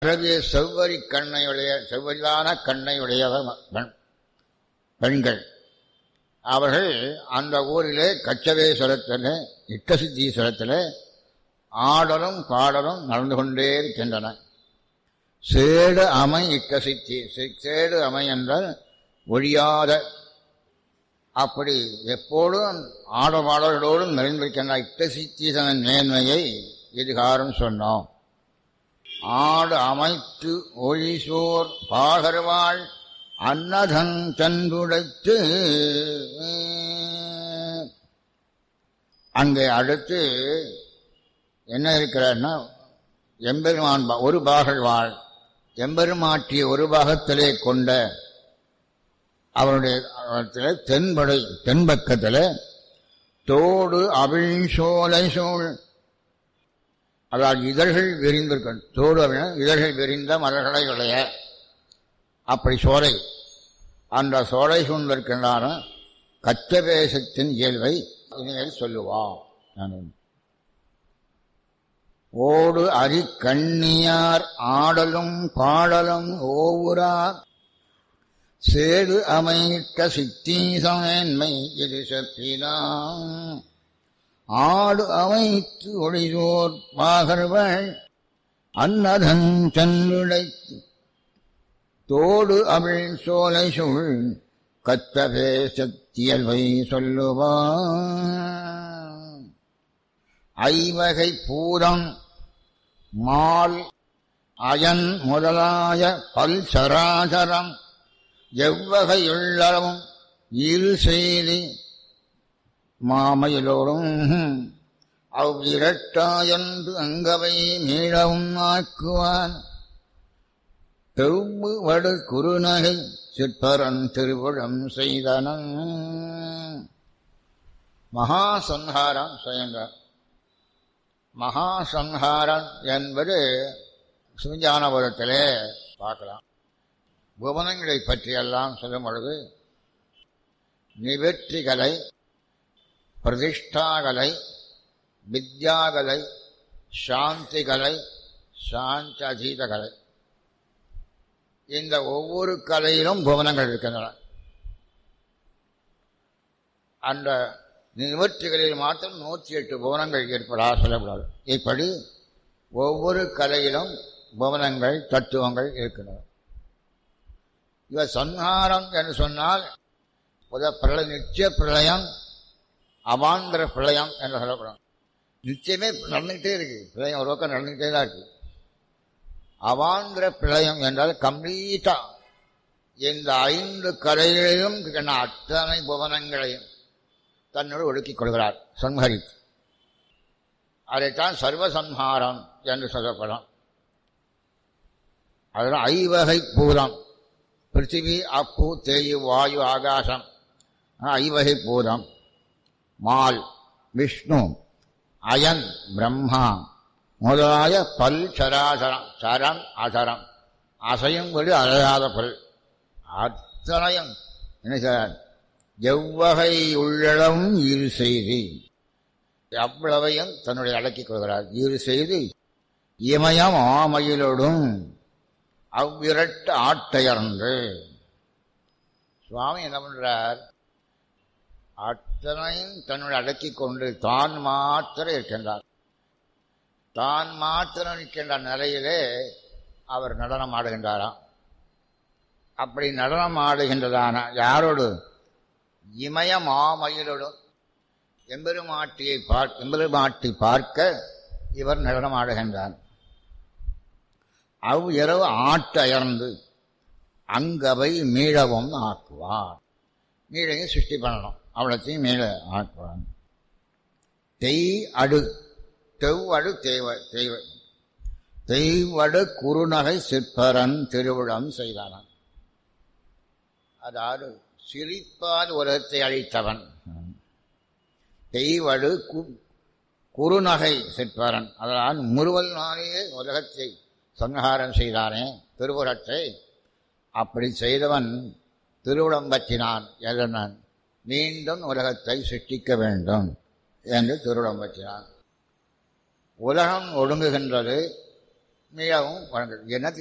அழகிய செவ்வரி கண்ணையுடைய செவ்வரிதான கண்ணையுடைய பெண்கள் அவர்கள் அந்த ஊரிலே கச்சவேஸ்வரத்தில் இட்டசித்தீஸ்வரத்தில் ஆடலும் பாடலும் நடந்து கொண்டே இருக்கின்றன சேடு அமை இக்கசித்தி சேடு அமை என்றால் ஒழியாத அப்படி எப்போதும் ஆடபாடலோடும் நிறைந்திருக்கின்ற இட்டசித்தீசனின் மேன்மையை இதுகாரம் சொன்னோம் ஆடு அமைத்து ஒழிசோர் பாகர்வாள் அன்னதன் தன்றுடைத்து அங்கே அடுத்து என்ன இருக்கிறார்னா எம்பெருமான் ஒரு பாகல் வாழ் எம்பெருமாட்டிய ஒரு பாகத்திலே கொண்ட அவருடைய தென்படை தென்பக்கத்தில் தோடு அவிழ் சோலை சோழ் அதாவது இதழ்கள் விரிந்திருக்க தோடு அப்படின்னா இதழ்கள் விரிந்த மலர்களை உடைய அப்படி சோலை அந்த சோலை சூழ்ந்திருக்கின்றான கச்சபேசத்தின் இயல்பை இனிமேல் சொல்லுவான் ஓடு அரி கண்ணியார் ஆடலும் பாடலும் ஓவுரா சேடு அமைக்க சித்தீசமேன்மை இது செப்பினான் ஆடு அமைத்து ஒளிதோர் பாகர்வள் அன்னதன் சென்னுடைத்து தோடு அவிழ் சோலை சுள் கத்தபே சத்தியல்வை சொல்லுவான் ஐவகை பூரம் மால் அயன் முதலாய பல் சராசரம் எவ்வகையுள்ளவும் இரு செய்தி மாமையிலோடும் அவ்விரட்டாயன்று அங்கவை மீளவும் ஆக்குவான் தெவ்வு வடு குறுநகை சிற்பரன் திருவிழம் செய்தனன் மகாசம்ஹாரம் செய்யுங்கள் மகாசம்ஹாரம் என்பது சிவஞானபுரத்திலே பார்க்கலாம் புவனங்களை பற்றியெல்லாம் சொல்லும் பொழுது நிவர்த்திகளை பிரதிஷ்டாகலை வித்யாகலை சாந்திகலை சாந்தி அதீத கலை இந்த ஒவ்வொரு கலையிலும் புவனங்கள் இருக்கின்றன அந்த நிவர்த்திகளில் மாத்திரம் நூற்றி எட்டு புவனங்கள் ஏற்படாத சொல்லக்கூடாது இப்படி ஒவ்வொரு கலையிலும் புவனங்கள் தத்துவங்கள் இருக்கின்றன இவ சன்ஹாரம் என்று சொன்னால் புத பிரளய நிச்சய பிரளயம் அவாந்திர பிரளயம் என்று சொல்லப்படும் நிச்சயமே நடந்துகிட்டே இருக்கு பிரளயம் ஒரு பக்கம் நடந்துகிட்டே தான் இருக்கு அவாந்திர பிரளயம் என்றால் கம்ப்ளீட்டா இந்த ஐந்து கரைகளிலும் இருக்கின்ற அத்தனை புவனங்களையும் தன்னோடு ஒடுக்கிக் கொள்கிறார் சம்ஹரித்து அதைத்தான் சர்வசம்ஹாரம் என்று சொல்லப்படும் அதனால் ஐவகை பூதம் பிருத்திவி அப்பு தேயு வாயு ஆகாசம் ஐவகை பூதம் மால் விஷ்ணு அயன் பிரம்மா முதலாய பல் சராசரம் சரம் அசரம் அசையும் கொடு அழகாத பல் அத்தனையும் என்ன சார் எவ்வகை உள்ளளவும் இரு செய்தி அவ்வளவையும் தன்னுடைய அடக்கிக் கொள்கிறார் இரு செய்தி இமயம் ஆமையிலோடும் அவ்விரட்டு ஆட்டையர்ந்து சுவாமி என்ன பண்றார் அத்தனையும் தன்னுடைய அடக்கிக் கொண்டு தான் மாத்திரம் இருக்கின்றார் தான் மாத்திரம் இருக்கின்ற நிலையிலே அவர் நடனம் ஆடுகின்றாராம் அப்படி நடனம் ஆடுகின்றதான யாரோடு இமய மாமயிலோடும் எம்பெருமாட்டியை பார் எம்பெருமாட்டி பார்க்க இவர் நடனம் ஆடுகின்றார் அவ் இரவு ஆட்டயர்ந்து அங்கவை மீளவும் ஆக்குவார் மீழையும் சிருஷ்டி பண்ணணும் அவ்வளோத்தையும் மீள ஆக்குவார் தெய் அடு தெவ்வடு தேவ தெய்வ தெய்வடு குறுநகை சிற்பரன் திருவிழம் செய்தானான் அதாவது சிரிப்பால் உலகத்தை அழித்தவன் தெய்வடு குறுநகை சிற்பரன் அதனால் முறுவல் நாளையே உலகத்தை சங்காரம் செய்தானே திருவுரத்தை அப்படி செய்தவன் திருவிழம் பற்றினான் எதனான் மீண்டும் உலகத்தை சிருஷ்டிக்க வேண்டும் என்று திருவிழம் பற்றினான் உலகம் ஒடுங்குகின்றது மிகவும் வழங்குது என்ன